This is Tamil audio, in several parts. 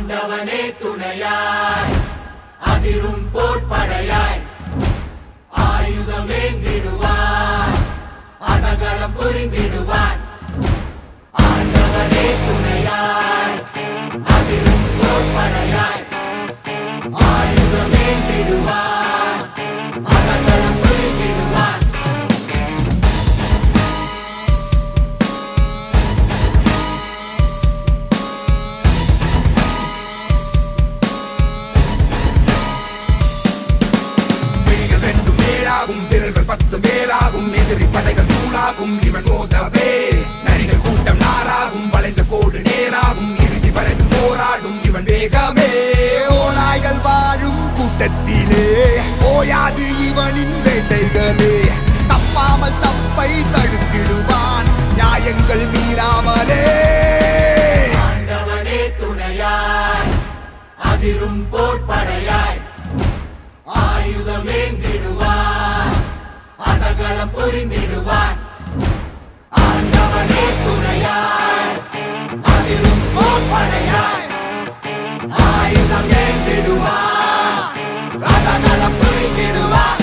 ஆண்டவனே துணையாய் அதிரும் போர்ப்படையாய் ஆயுதம் ஏந்திடுவான் அனகலம் புரிந்திடுவான் ஆண்டவனே துணையாய் அதிரும் போர்ப்படையாய் ஆயுதம் ஏந்திடுவான் அனகலம் புரிந்திடுவான் விழிகள் ரெண்டு மேலாகும் விரல்கள் பத்து மேலாகும் எதிரி படைகள் தூளாகும் இவன் மோதவே நரிகள் கூட்டம் நாராகும் வளைந்த கோடு நேராகும் இறுதி வரைக்கும் போராடும் இவன் வேகமே ஓநாய்கள் வாழும் கூட்டத்திலே ஓயாது இவனின் வேட்டைகளே தப்பாமல் தப்பை தடுத்திடுவான் நியாயங்கள் மீறாமலே ஆண்டவனே துணையாய் அதிரும் போர்ப்படையாய் ஆயுதம் ஏந்திடுவான் அனகலம் புரிந்திடுவான் ஆண்டவனே துணையாய் அதிரும் போர்ப்படையாய் ஆயுதம் ஏந்திடுவான் அனகலம் புரிந்திடுவான்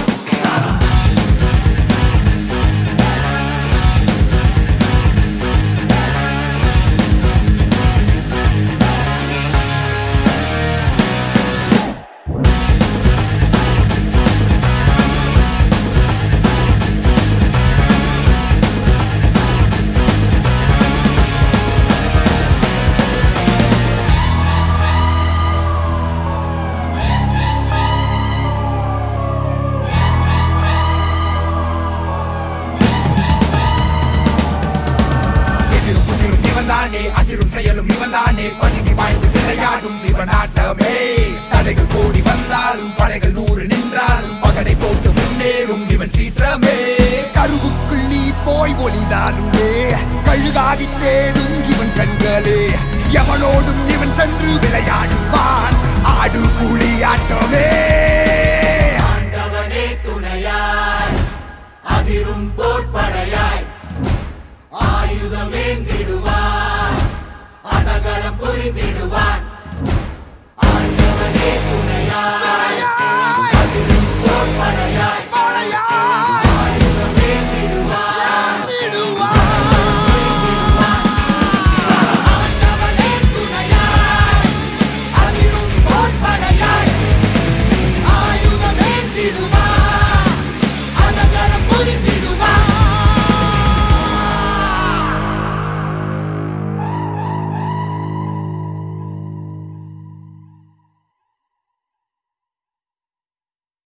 எதிரும் புதிரும் இவன் தானே அதிரும் செயலும் இவன் தானே பதுங்கி வாய்ந்து விளையாடும் இவன் ஆட்டமே தடைகள் கோடி வந்தாலும் படைகள் நூறு நின்றாலும் பகடை போட்டு முன்னேறும் இவன் சீற்றமே கருவுக்குள் நீ போய் ஒளிந்தாலுமே கழுகாடி தேடும் இவன் கண்களே எவனோடும் இவன் சென்று விளையாடுவான் ஆடு புலி ஆட்டமே ஆண்டவனே துணையாய் அதிரும் போர்ப்படையாய் ஆயுதம் ஏந்திடுவான்